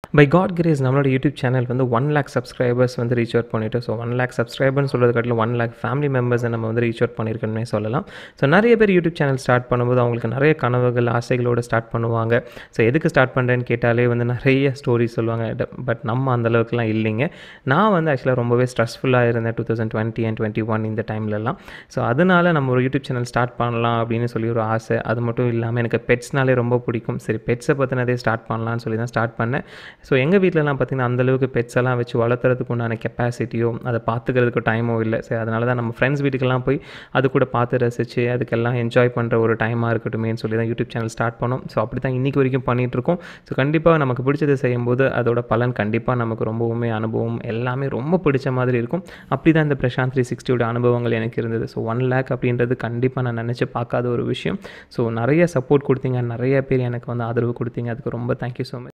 by God grace நம்மளோட YouTube channel வந்து one lakh subscribers வந்து ரீச் அவுட் பண்ணிவிட்டு ஸோ ஒன் லேக் சப்ஸ்கிரைபர்னு சொல்கிறது காட்டிலும் ஒன் லேக் ஃபேமிலி மெம்பர்ஸை நம்ம வந்து ரீச் அவுட் பண்ணியிருக்கோன்னே சொல்லலாம் ஸோ நிறைய பேர் யூடியூப் சேனல் ஸ்டார்ட் பண்ணும்போது அவங்களுக்கு நிறைய கனவுகள் ஆசைகளோடு ஸ்டார்ட் பண்ணுவாங்க ஸோ எதுக்கு ஸ்டார்ட் பண்ணுறேன்னு கேட்டாலே வந்து நிறைய ஸ்டோரிஸ் சொல்லுவாங்க பட் நம்ம அந்த அளவுக்குலாம் இல்லைங்க நான் வந்து ஆக்சுவலாக ரொம்பவே ஸ்ட்ரெஸ்ஃபுல்லாக இருந்தேன் two thousand twenty and twenty one இந்த டைம்லலாம் ஸோ அதனால் நம்ம ஒரு யூடியூப் சேனல் ஸ்டார்ட் பண்ணலாம் அப்படின்னு சொல்லி ஒரு ஆசை அது மட்டும் இல்லாமல் எனக்கு பெட்ஸ்னாலே ரொம்ப பிடிக்கும் சரி பெட்ஸை பற்றினதே ஸ்டார்ட் பண்ணலாம்னு சொல்லி தான் ஸ்டார்ட் பண்ணேன் ஸோ எங்கள் வீட்டிலலாம் பார்த்திங்கன்னா அந்தளவுக்கு பெட்ஸ் எல்லாம் வச்சு வளர்த்துறதுக்கு உண்டான கெப்பாசிட்டியோ அதை பார்த்துக்கிறதுக்கு டைமோ இல்லை சரி அதனால தான் நம்ம ஃப்ரெண்ட்ஸ் வீட்டுக்கெல்லாம் போய் அது கூட பார்த்து ரசித்து அதுக்கெல்லாம் என்ஜாய் பண்ணுற ஒரு டைமாக இருக்கட்டுமேன்னு சொல்லி தான் யூடியூப் சேனல் ஸ்டார்ட் பண்ணோம் ஸோ அப்படி தான் இன்றைக்கி வரைக்கும் பண்ணிகிட்ருக்கோம் ஸோ கண்டிப்பாக நமக்கு பிடிச்சதை செய்யும்போது அதோட பலன் கண்டிப்பாக நமக்கு ரொம்பவுமே அனுபவம் எல்லாமே ரொம்ப பிடிச்ச மாதிரி இருக்கும் அப்படி தான் இந்த பிரசாந்த் த்ரீ சிக்ஸ்டியோட அனுபவங்கள் எனக்கு இருந்தது ஸோ ஒன் லேக் அப்படின்றது கண்டிப்பாக நான் நினச்சி பார்க்காத ஒரு விஷயம் ஸோ நிறைய சப்போர்ட் கொடுத்தீங்க நிறைய பேர் எனக்கு வந்து ஆதரவு கொடுத்தீங்க அதுக்கு ரொம்ப தேங்க்யூ ஸோ மச்